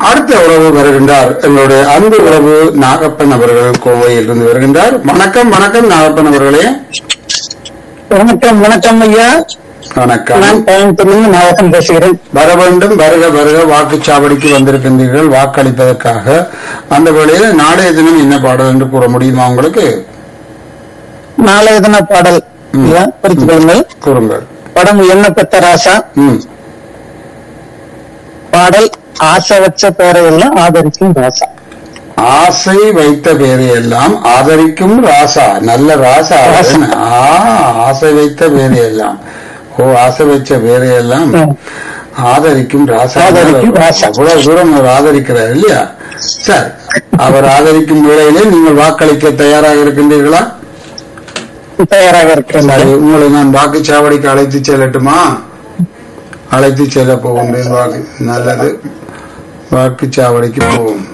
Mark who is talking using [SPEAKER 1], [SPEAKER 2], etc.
[SPEAKER 1] அடுத்த உறவு வருகின்றார் எங்களுடைய அன்பு உறவு நாகப்பன் அவர்கள் கோவையில் இருந்து வருகின்றார் வணக்கம் வணக்கம் நாகப்பன் அவர்களே
[SPEAKER 2] வணக்கம் வணக்கம் ஐயா
[SPEAKER 1] வணக்கம்
[SPEAKER 2] நான் கோயம்புத்தூர்ல நாயகம் பேசுகிறேன்
[SPEAKER 1] வர வேண்டும் வருக வருக வாக்குச்சாவடிக்கு வந்திருக்கின்றீர்கள் வாக்களிப்பதற்காக அந்த வேளையில் நாளைய தினம் என்ன பாடல் என்று கூற முடியுமா உங்களுக்கு
[SPEAKER 2] நாளைய தின பாடல்
[SPEAKER 1] ம்.
[SPEAKER 2] ஐயா குறித்துக் கொள்ளுங்கள்
[SPEAKER 1] கூறுங்கள்
[SPEAKER 2] படம் என்ன பெத்த ராசா
[SPEAKER 1] ம்
[SPEAKER 2] பாடல் ஆசை வச்ச பேரையெல்லாம் ஆதரிக்கும் ராசா
[SPEAKER 1] ஆசை வைத்த பேரை எல்லாம் ஆதரிக்கும் ராசா நல்ல ராசா
[SPEAKER 2] ராசா.
[SPEAKER 1] ஆ, ஆசை வைத்த பேரை எல்லாம் ஓ ஆசை வச்ச பேரை எல்லாம்
[SPEAKER 2] ம்.
[SPEAKER 1] ஆதரிக்கும் ராசா
[SPEAKER 2] ஆதரிக்கும் ராசா.
[SPEAKER 1] அவ்வளவு தூரம் அவர் ஆதரிக்கிறார் இல்லையா சார் அவர் ஆதரிக்கும் வேளையிலே நீங்கள் வாக்களிக்க தயாராக இருக்கின்றீர்களா
[SPEAKER 2] தயாராக இருக்கிறேன்
[SPEAKER 1] சரி, உங்களை நான் வாக்குச்சாவடிக்கு அழைத்து செல்லட்டுமா அழைத்து செல்ல போகின்றேன் வாக்கு நல்லது வாக்குச்சாவடிக்கு போவோம்